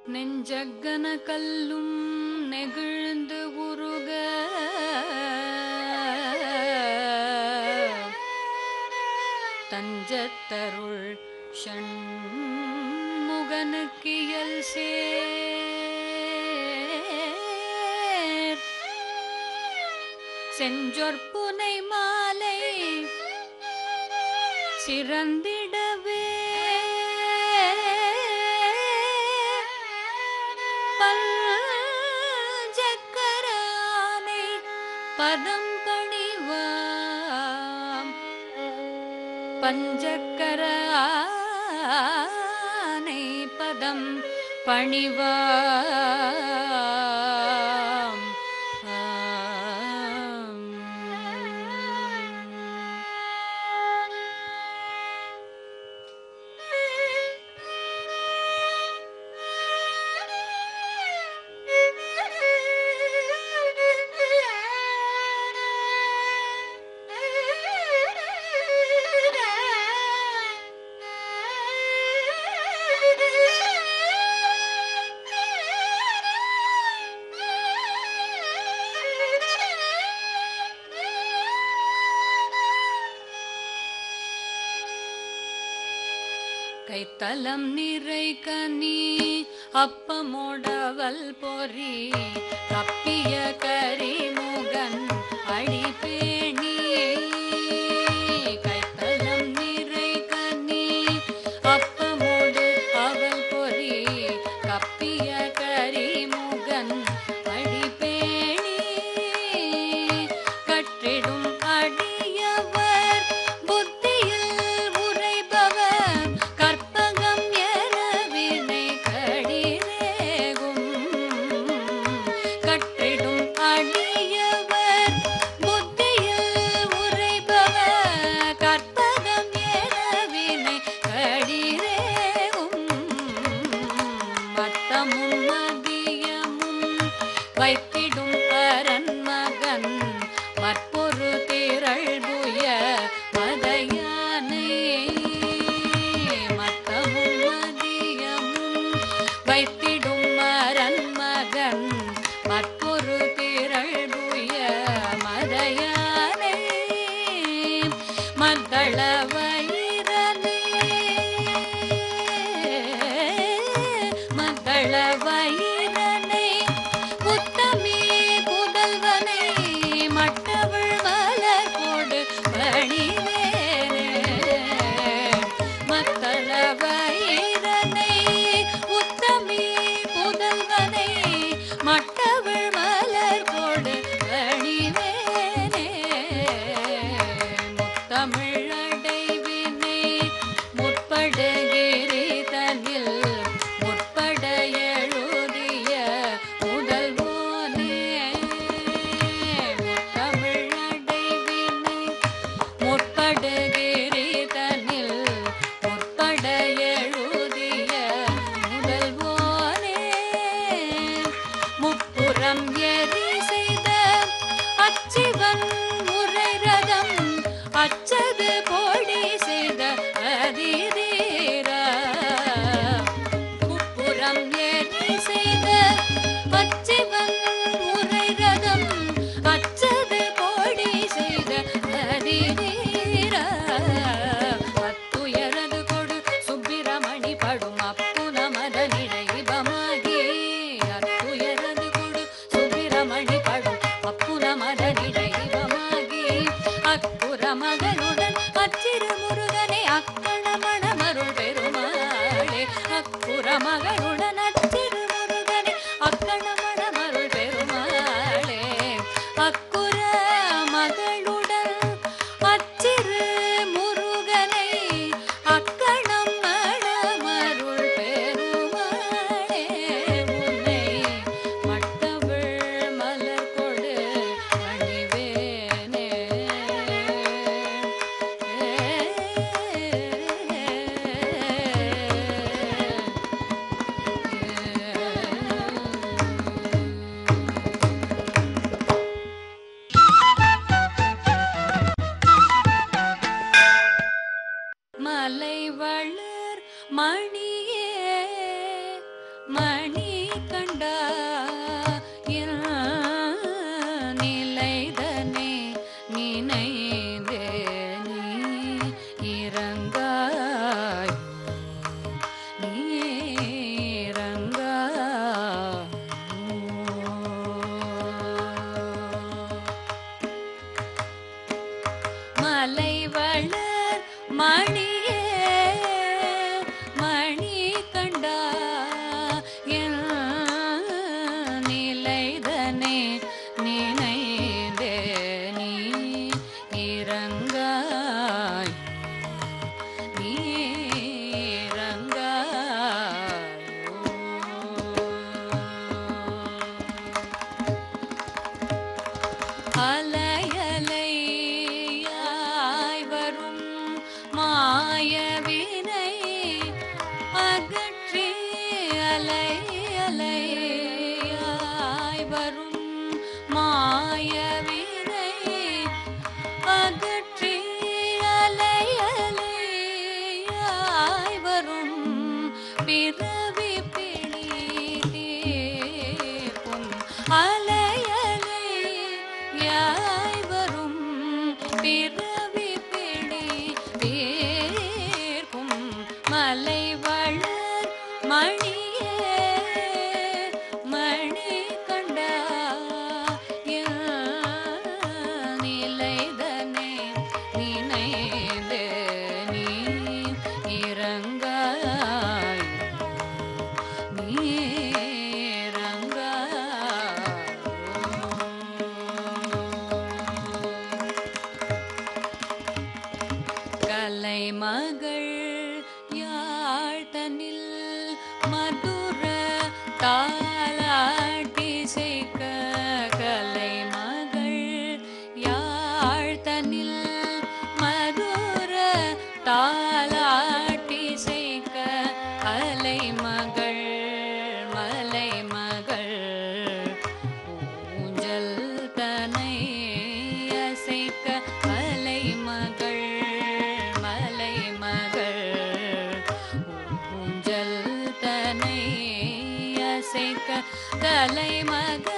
நெஞ்சக்கன கல்லும் நெகிழ்ந்து உருக தஞ்சத்தருள் ஷண்முகனுக்கியல் சேர் செஞ்சொற்புனை மாலை சிறந்திடவே பஞ்சக்கரானை பதம் பணிவாம் பஞ்சக்கரானை பதம் பணிவாம் ஆம். கைத்தலம் நிறை கனி அப்பமோடவல் பொறி தப்பிய கரிமுகன் அடிபேணி கைத்தலம் நிறை கனி அப்பமோடு அவல் பொறி கப்பிய கரிமுகன் அடிபேணி கற்றிடும் அடியவர் புத்தியில் உரைபவர் கற்பகம் என வினை கடிரேகும் கற்றிடும் அடியவர் புத்தியில் உரைபவர் கற்பகம் என வினை கடிரேகும் மத்தமும் மதியமும் வைத்திடும் பரன் மகன் மற்பொரு திரள் புய மதையானை மத்தமும் மதியமும் வைத்திடும் மரன் மகன் மற்பொரு திரள் புய மதையானை மத்தள வயிறனே மத்தள வயிறனை புத்தமே புதல்வனை மட்டவள் மலர் கொடு பணிவேனே மத்தள வயிறனை உத்தமே புதல்வனை மட்டவள் மலர் கொடு பணிவேனே முத்தமிழ் அடைவினை முற்படுகிரி தனில் முற்பட எழுதிய முதல்வோனே முத்தமிழ் அடைவினை முற்படுகிரி தனில் முற்பட எழுதிய முதல்வோனே முப்புறம் எரி செய்த அச்சிவன் முறை ரதம் அச்சது போடி செய்த அதிதீர முப்புறம் எரி செய்த அச்சிவன் முறை ரதம் அச்சது போடி செய்த அதிதீர அத்துயரது கொடு சுப்பிரமணி படும் அப்புன மத நினைவமாகி அத்துயரது கொடு சுப்பிரமணி படும் அப்புன மத நினைவமாகி அக்குற மகனுடன் அச்சிறு முருகனை அக்கணமண மருள் பெருமாளே அக்குற மகனுடன் அச்சிறு முருகனை அக்கணமண மருள் பெருமாளே அக்குற மகளுடன் அச்சிறு முருகனை அக்கணம் மணமருள் பெருமாளே உன்னை மட்டவிழ் மலர் கொடு அணிவேனே ஏ அலையாய் வரும் மாயவினை அகற்றி அலையலையாய் வரும் பிறவி பிணி தீர்க்கும் அலையலையாய் வரும் பிறவி பிணி தீர்க்கும் மலை வளர் மணியே மணி கண்டா நிலைதனே நினைந்து நீ இறங்காய் நீ இறங்காய் கலைமகள் யாழ்த்தனில் மதுர தாலாட்டி செய்க கலைமகள் யாழ்த்தனில் மதுர தாலாட்டி செய்க அலைமகள் மலைமகள் ஊஞ்சல் தனை அசைக்க மலைமகள் மலைமகள் ஊஞ்சல் தனை அசைக்க தலைமகள்